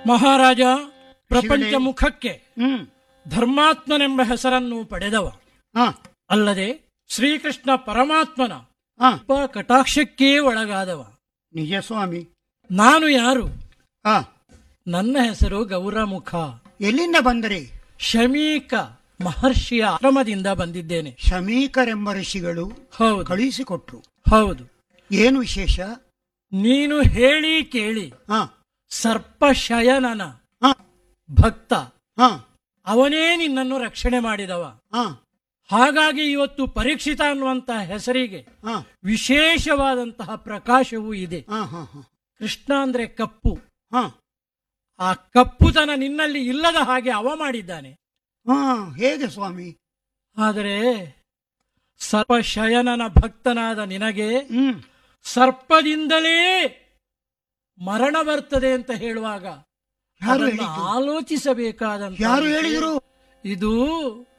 ಮಹಾರಾಜ ಪ್ರಪಂಚ ಶಿವನೇ. ಮುಖಕ್ಕೆ ಹ್ಮ್ ಧರ್ಮಾತ್ಮನೆಂಬ ಹೆಸರನ್ನು ಪಡೆದವ ಹಾ ಅಲ್ಲದೆ ಶ್ರೀಕೃಷ್ಣ ಪರಮಾತ್ಮನ ಹಾ ಅಪ್ಪ ಕಟಾಕ್ಷಕ್ಕೇ ಒಳಗಾದವ ನಿಜ ಸ್ವಾಮಿ ನಾನು ಯಾರು ಹಾ ನನ್ನ ಹೆಸರು ಗೌರಮುಖ ಎಲ್ಲಿಂದ ಬಂದರೆ ಶಮೀಕ ಮಹರ್ಷಿಯ ಆಶ್ರಮದಿಂದ ಬಂದಿದ್ದೇನೆ ಶಮೀಕರೆಂಬ ಋಷಿಗಳು ಹೌದು ಕಳುಹಿಸಿಕೊಟ್ರು ಹೌದು ಏನು ವಿಶೇಷ ನೀನು ಹೇಳಿ ಕೇಳಿ ಹಾ ಸರ್ಪಶಯನನ ಹಾ ಭಕ್ತ ಹಾ ಅವನೇ ನಿನ್ನನ್ನು ರಕ್ಷಣೆ ಮಾಡಿದವ ಹಾ ಹಾಗಾಗಿ ಇವತ್ತು ಪರೀಕ್ಷಿತ ಅನ್ನುವಂತಹ ಹೆಸರಿಗೆ ಹಾ ವಿಶೇಷವಾದಂತಹ ಪ್ರಕಾಶವೂ ಇದೆ ಹಾ ಹಾ ಹಾ ಕೃಷ್ಣ ಅಂದ್ರೆ ಕಪ್ಪು ಹಾ ಆ ಕಪ್ಪುತನ ನಿನ್ನಲ್ಲಿ ಇಲ್ಲದ ಹಾಗೆ ಅವ ಮಾಡಿದ್ದಾನೆ ಹಾ ಹೇಗೆ ಸ್ವಾಮಿ ಆದರೆ ಸರ್ಪಶಯನನ ಭಕ್ತನಾದ ನಿನಗೆ ಹ್ಮ್ ಸರ್ಪದಿಂದಲೇ ಮರಣ ಬರ್ತದೆ ಅಂತ ಹೇಳುವಾಗ ಯಾರು ಅದನ್ನು ಹೇಳಿದ್ದು? ಆಲೋಚಿಸಬೇಕಾದಂತ ಯಾರು ವಿಷಯ. ಹೇಳಿದ್ರು ಇದು